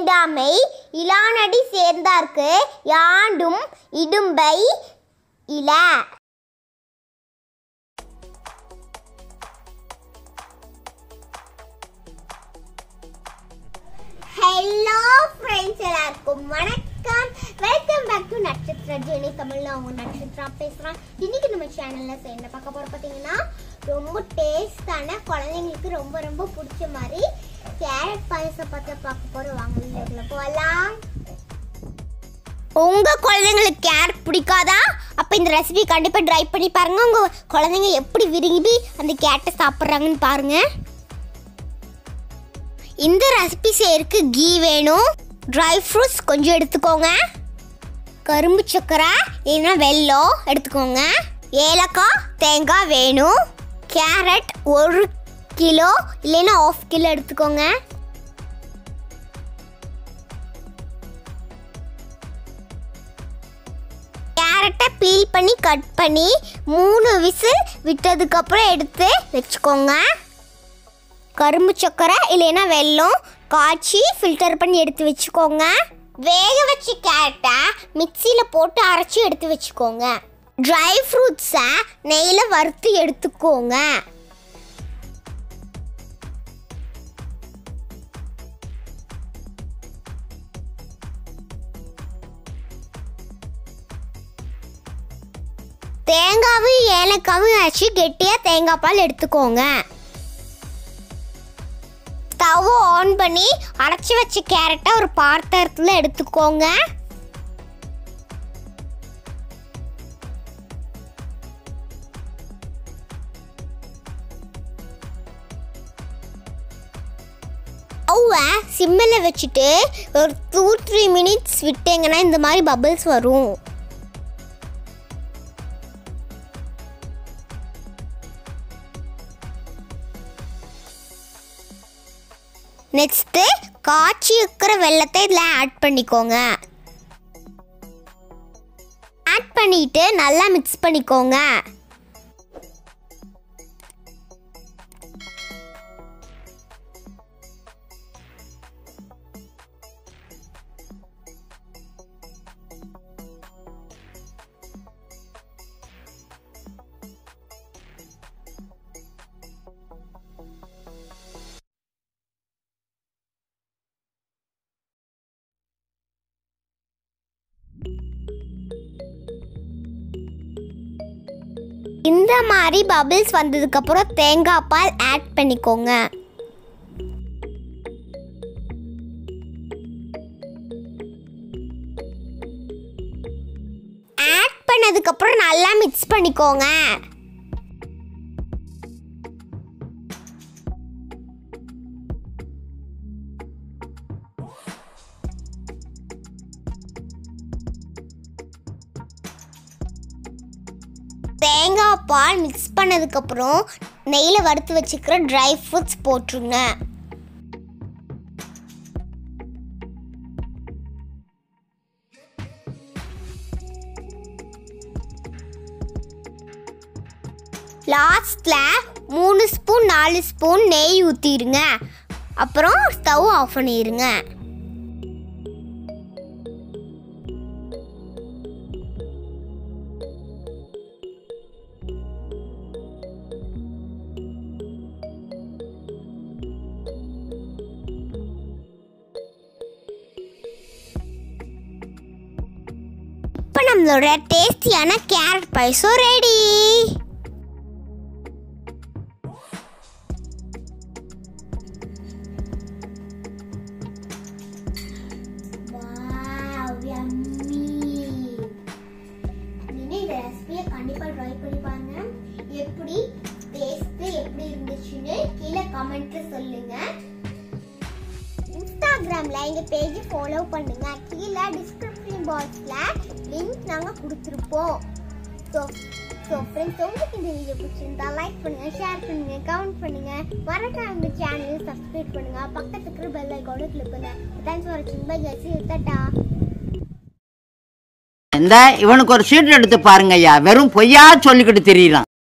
வேண்டாமை இலானடி சேர்ந்தார்க்கு யாண்டும் இடும்பை இல ஹலோ ஃப்ரெண்ட்ஸ் எல்லாருக்கும் வணக்கம் welcome back to Natchathira Jeni தமிழ்ல அவங்க நட்சத்திரா பேசுறேன் இன்னைக்கு நம்ம சேனல்ல என்ன பார்க்க போறோம் பார்த்தீங்கன்னா ரொம்ப டேஸ்டான குழந்தைங்களுக்கு ரொம்ப ரொம்ப பிடிச்ச மாதிரி கேரட் பாயசம் பார்த்து பார்க்க போறோம் வாங்க வீடியோக்குள்ள போகலாம் உங்க குழந்தைங்களுக்கு கேரட் பிடிக்காதா அப்ப இந்த ரெசிபி கண்டிப்பா ட்ரை பண்ணி பாருங்க உங்க குழந்தைங்க எப்படி விரும்பி அந்த கேரட்டை சாப்பிட்றாங்கன்னு பாருங்க இந்த ரெசிபி செய்யறதுக்கு கீ வேணும் ட்ரை ஃப்ரூட்ஸ் கொஞ்சம் எடுத்துக்கோங்க கரும்பு சக்கரை இல்லைன்னா வெல்லம் எடுத்துக்கோங்க ஏலக்காய் தேங்காய் வேணும் கேரட் ஒரு கிலோ இல்லைன்னா ஆஃப் கிலோ எடுத்துக்கோங்க கேரட்டை பீல் பண்ணி கட் பண்ணி மூணு விசில் விட்டதுக்கப்புறம் எடுத்து வச்சுக்கோங்க கரும்பு சக்கரை இல்லைன்னா வெல்லம் காய்ச்சி ஃபில்டர் பண்ணி எடுத்து வச்சுக்கோங்க வேக வச்ச கேரட்டை மிக்சியில் போட்டு அரைச்சி எடுத்து வச்சுக்கோங்க ட்ரை ஃப்ரூட்ஸை நெய்யில் வறுத்து எடுத்துக்கோங்க தேங்காவும் ஏலக்காவும் ஆச்சு கெட்டியாக தேங்காய் பால் எடுத்துக்கோங்க ஸ்டவ் ஆன் பண்ணி அரைச்சி வச்ச கேரட்டை ஒரு பாத்திரத்தில் எடுத்துக்கோங்க ஸ்டவ்வை சிம்மில் வச்சுட்டு ஒரு டூ த்ரீ மினிட்ஸ் விட்டீங்கன்னா இந்த மாதிரி பபிள்ஸ் வரும் நெக்ஸ்ட்டு காய்ச்சி இருக்கிற வெள்ளத்தை இதில் ஆட் பண்ணிக்கோங்க ஆட் பண்ணிட்டு நல்லா மிக்ஸ் பண்ணிக்கோங்க இந்த மாதிரி பபிள்ஸ் வந்ததுக்கப்புறம் தேங்காய் பால் ஆட் பண்ணிக்கோங்க ஆட் பண்ணதுக்கப்புறம் நல்லா மிக்ஸ் பண்ணிக்கோங்க தேங்காய் பால் மிக்ஸ் பண்ணதுக்கப்புறம் நெய்யில் வறுத்து வச்சுக்கிற ட்ரை ஃப்ரூட்ஸ் போட்டுருங்க லாஸ்டில் மூணு ஸ்பூன் நாலு ஸ்பூன் நெய் ஊற்றிடுங்க அப்புறம் ஸ்டவ் ஆஃப் பண்ணிடுங்க இப்போ நம்மளோட டேஸ்டியான கேரட் பாயசம் ரெடி கண்டிப்பா ட்ரை பண்ணி பாருங்க எப்படி டேஸ்ட் எப்படி இருந்துச்சுன்னு கீழே கமெண்ட்ல சொல்லுங்க இன்ஸ்டாகிராம்ல எங்க பேஜ் ஃபாலோ பண்ணுங்க கீழே டிஸ்கிரிப்ஷன் பாக்ஸ்ல லிங்க் நாங்க கொடுத்துருப்போம் ஸோ ஸோ ஃப்ரெண்ட்ஸ் உங்களுக்கு இந்த வீடியோ பிடிச்சிருந்தா லைக் பண்ணுங்க ஷேர் பண்ணுங்க கமெண்ட் பண்ணுங்க மறக்காம இந்த சேனலை சப்ஸ்கிரைப் பண்ணுங்க பக்கத்துக்கு இருக்கிற பெல் ஐக்கானை கிளிக் பண்ணுங்க தேங்க்ஸ் ஃபார் வாட்சிங் பை கசி தட்டா இந்த இவனுக்கு ஒரு சீட் எடுத்து பாருங்க ஐயா வெறும் பொய்யா சொல்லிக்கிட்டு தெரியலாம்